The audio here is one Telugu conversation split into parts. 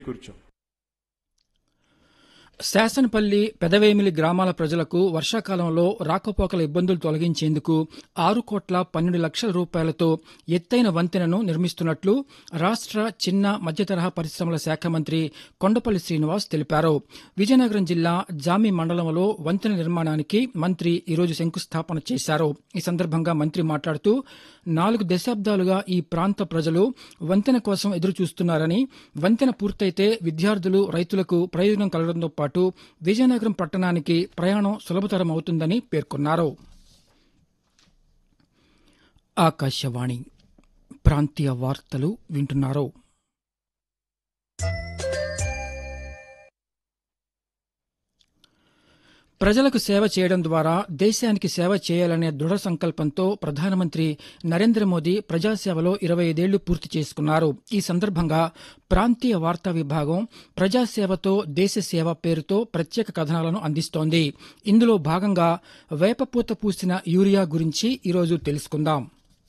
కూర్చో శాసనపల్లి పెదవేమిలి గ్రామాల ప్రజలకు వర్షాకాలంలో రాకపోకల ఇబ్బందులు తొలగించేందుకు ఆరు కోట్ల పన్నెండు లక్షల రూపాయలతో ఎత్తైన వంతెనను నిర్మిస్తున్నట్లు రాష్ట్ర చిన్న మధ్యతరహా పరిశ్రమల శాఖ మంత్రి కొండపల్లి శ్రీనివాస్ తెలిపారు విజయనగరం జిల్లా జామి మండలంలో వంతెన నిర్మాణానికి మంత్రి ఈరోజు శంకుస్థాపన చేశారు ఈ సందర్భంగా మంత్రి మాట్లాడుతూ నాలుగు దశాబ్దాలుగా ఈ ప్రాంత ప్రజలు వంతెన కోసం ఎదురు చూస్తున్నారని వంతెన పూర్తయితే విద్యార్థులు రైతులకు ప్రయోజనం కలగడంతో పాటు విజయనగరం పట్టణానికి ప్రయాణం సులభతరం అవుతుందని పేర్కొన్నారు ఆకాశవాణి ప్రాంతీయ వార్తలు వింటున్నారు ప్రజలకు సేవ చేయడం ద్వారా దేశానికి సేవ చేయాలనే దృఢ సంకల్పంతో ప్రధానమంత్రి నరేంద్ర మోదీ ప్రజాసేవలో ఇరవై ఐదేళ్లు పూర్తి చేసుకున్నారు ఈ సందర్భంగా ప్రాంతీయ వార్తా విభాగం ప్రజాసేవతో దేశ సేవ పేరుతో ప్రత్యేక కథనాలను అందిస్తోంది ఇందులో భాగంగా వేపపూత పూసిన యూరియా గురించి ఈరోజు తెలుసుకుందాం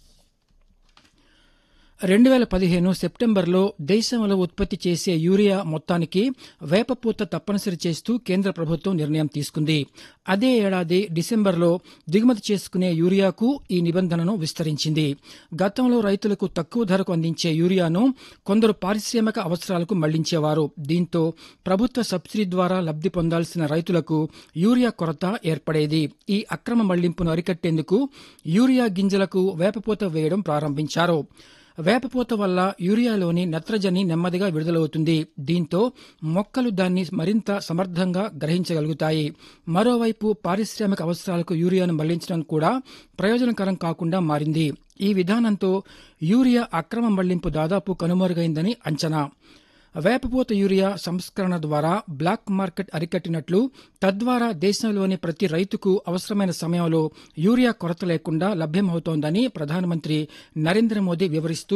రెండు వేల పదిహేను సెప్టెంబర్లో దేశంలో ఉత్పత్తి చేసే యూరియా మొత్తానికి వేపపూత తప్పనిసరి చేస్తూ కేంద్ర ప్రభుత్వం నిర్ణయం తీసుకుంది అదే ఏడాది డిసెంబర్లో దిగుమతి చేసుకునే యూరియాకు ఈ నిబంధనను విస్తరించింది గతంలో రైతులకు తక్కువ ధరకు అందించే యూరియాను కొందరు పారిశ్రామిక అవసరాలకు మళ్లించేవారు దీంతో ప్రభుత్వ సబ్సిడీ ద్వారా లబ్ది పొందాల్సిన రైతులకు యూరియా కొరత ఏర్పడేది ఈ అక్రమ మళ్లింపును అరికట్టేందుకు యూరియా గింజలకు వేపపూత వేయడం ప్రారంభించారు వేపపూత వల్ల యూరియాలోని నత్రజని నెమ్మదిగా విడుదలవుతుంది దీంతో మొక్కలు దాన్ని మరింత సమర్థంగా గ్రహించగలుగుతాయి మరోవైపు పారిశ్రామిక అవసరాలకు యూరియాను మళ్లించడం కూడా ప్రయోజనకరం కాకుండా మారింది ఈ విధానంతో యూరియా అక్రమ మళ్లింపు దాదాపు కనుమరుగైందని అంచనా వేపపూత యూరియా సంస్కరణ ద్వారా బ్లాక్ మార్కెట్ అరికట్టినట్లు తద్వారా దేశంలోని ప్రతి రైతుకు అవసరమైన సమయంలో యూరియా కొరత లేకుండా లభ్యమవుతోందని ప్రధానమంత్రి నరేంద్ర మోదీ వివరిస్తూ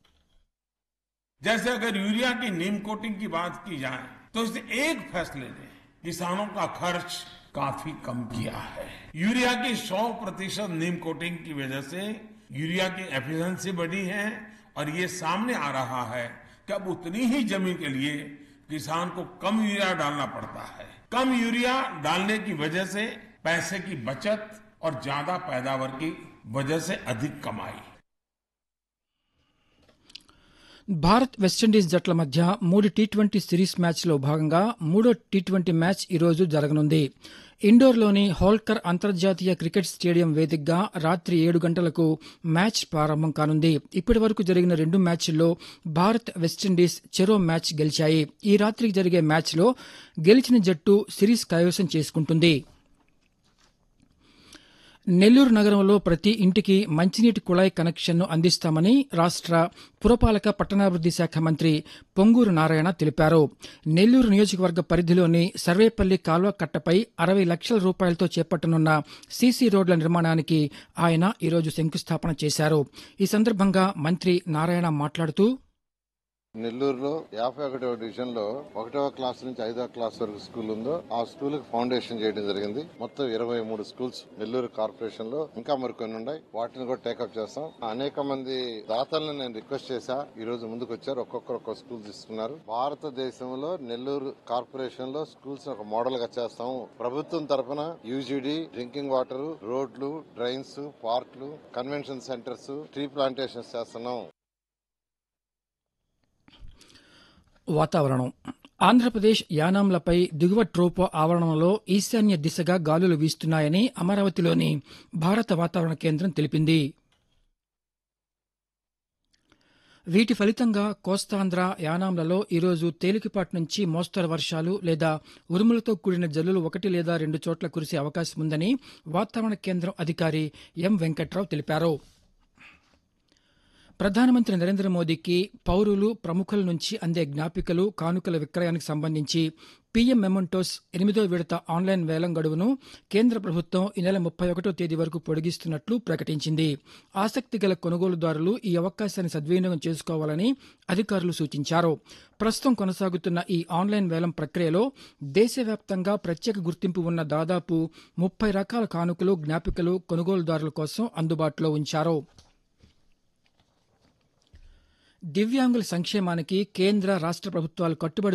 जैसे अगर यूरिया की नीम कोटिंग की बात की जाए तो इस एक फैसले ने किसानों का खर्च काफी कम किया है यूरिया की 100 प्रतिशत नीम कोटिंग की वजह से यूरिया की एफिशिएंसी बढ़ी है और ये सामने आ रहा है कि अब उतनी ही जमीन के लिए किसान को कम यूरिया डालना पड़ता है कम यूरिया डालने की वजह से पैसे की बचत और ज्यादा पैदावार की वजह से अधिक कमाई భారత్ వెస్టిండీస్ జట్ల మధ్య మూడు టీ ట్వంటీ సిరీస్ మ్యాచ్లో భాగంగా మూడో టీ ట్వంటీ మ్యాచ్ ఈరోజు జరగనుంది ఇండోర్లోని హోల్కర్ అంతర్జాతీయ క్రికెట్ స్టేడియం వేదికగా రాత్రి ఏడు గంటలకు మ్యాచ్ ప్రారంభం కానుంది ఇప్పటి వరకు జరిగిన రెండు మ్యాచ్ల్లో భారత్ వెస్టిండీస్ చెరో మ్యాచ్ గెలిచాయి ఈ రాత్రికి జరిగే మ్యాచ్లో గెలిచిన జట్టు సిరీస్ కైవసం చేసుకుంటుంది నెల్లూరు నగరంలో ప్రతి ఇంటికి మంచినీటి కుళాయి కనెక్షన్ను అందిస్తామని రాష్ట్ర పురపాలక పట్టణాభివృద్ది శాఖ మంత్రి పొంగూరు నారాయణ తెలిపారు నెల్లూరు నియోజకవర్గ పరిధిలోని సర్వేపల్లి కాల్వ కట్టపై అరవై లక్షల రూపాయలతో చేపట్టనున్న సీసీ రోడ్ల నిర్మాణానికి ఆయన ఈరోజు శంకుస్థాపన చేశారు ఈ సందర్భంగా మంత్రి నారాయణ మాట్లాడుతూ నెల్లూరులో యాభై ఒకటవ డివిజన్ లో ఒకటవ క్లాస్ నుంచి ఐదవ క్లాస్ వరకు స్కూల్ ఉందో ఆ స్కూల్ కి ఫౌండేషన్ చేయడం జరిగింది మొత్తం ఇరవై మూడు స్కూల్స్ నెల్లూరు కార్పొరేషన్ లో ఇంకా మరికొన్ని ఉన్నాయి వాటిని కూడా టేకప్ చేస్తాం అనేక మంది దాతలను నేను రిక్వెస్ట్ చేశా ఈ రోజు ముందుకు వచ్చారు ఒక్కొక్కరు ఒక్కొక్క స్కూల్ తీసుకున్నారు భారతదేశంలో నెల్లూరు కార్పొరేషన్ లో స్కూల్స్ ఒక మోడల్ గా చేస్తాము ప్రభుత్వం తరఫున యూజీడీ డ్రింకింగ్ వాటర్ రోడ్లు డ్రైన్స్ పార్క్లు కన్వెన్షన్ సెంటర్స్ ట్రీ ప్లాంటేషన్స్ చేస్తున్నాం వాతావరణం ఆంధ్రప్రదేశ్ యానాంలపై దిగువ ట్రోపో ఆవరణంలో ఈశాన్య దిశగా గాలులు వీస్తున్నాయని అమరావతిలోని భారత వాతావరణ కేంద్రం తెలిపింది వీటి ఫలితంగా కోస్తాంధ్ర యానాంలలో ఈరోజు తేలికపాటి నుంచి మోస్తరు వర్షాలు లేదా ఉరుములతో కూడిన జల్లులు ఒకటి లేదా రెండు చోట్ల కురిసే అవకాశం ఉందని వాతావరణ కేంద్రం అధికారి ఎం వెంకట్రావు తెలిపారు ప్రధానమంత్రి నరేంద్ర మోదీకి పౌరులు ప్రముఖుల నుంచి అందే జ్ఞాపికలు కానుకల విక్రయానికి సంబంధించి పీఎం మెమంటోస్ ఎనిమిదో విడత ఆన్లైన్ వేలం గడువును కేంద్ర ప్రభుత్వం ఈ నెల ముప్పై ఒకటో తేదీ వరకు పొడిగిస్తున్నట్లు ప్రకటించింది ఆసక్తి గల కొనుగోలుదారులు ఈ అవకాశాన్ని సద్వినియోగం చేసుకోవాలని అధికారులు సూచించారు ప్రస్తుతం కొనసాగుతున్న ఈ ఆన్లైన్ వేలం ప్రక్రియలో దేశవ్యాప్తంగా ప్రత్యేక గుర్తింపు ఉన్న దాదాపు ముప్పై రకాల కానుకలు జ్ఞాపికలు కొనుగోలుదారుల కోసం అందుబాటులో ఉంచారు దివ్యాంగుల సంక్షేమానికి కేంద్ర రాష్ట్ర ప్రభుత్వాలు కట్టుబడి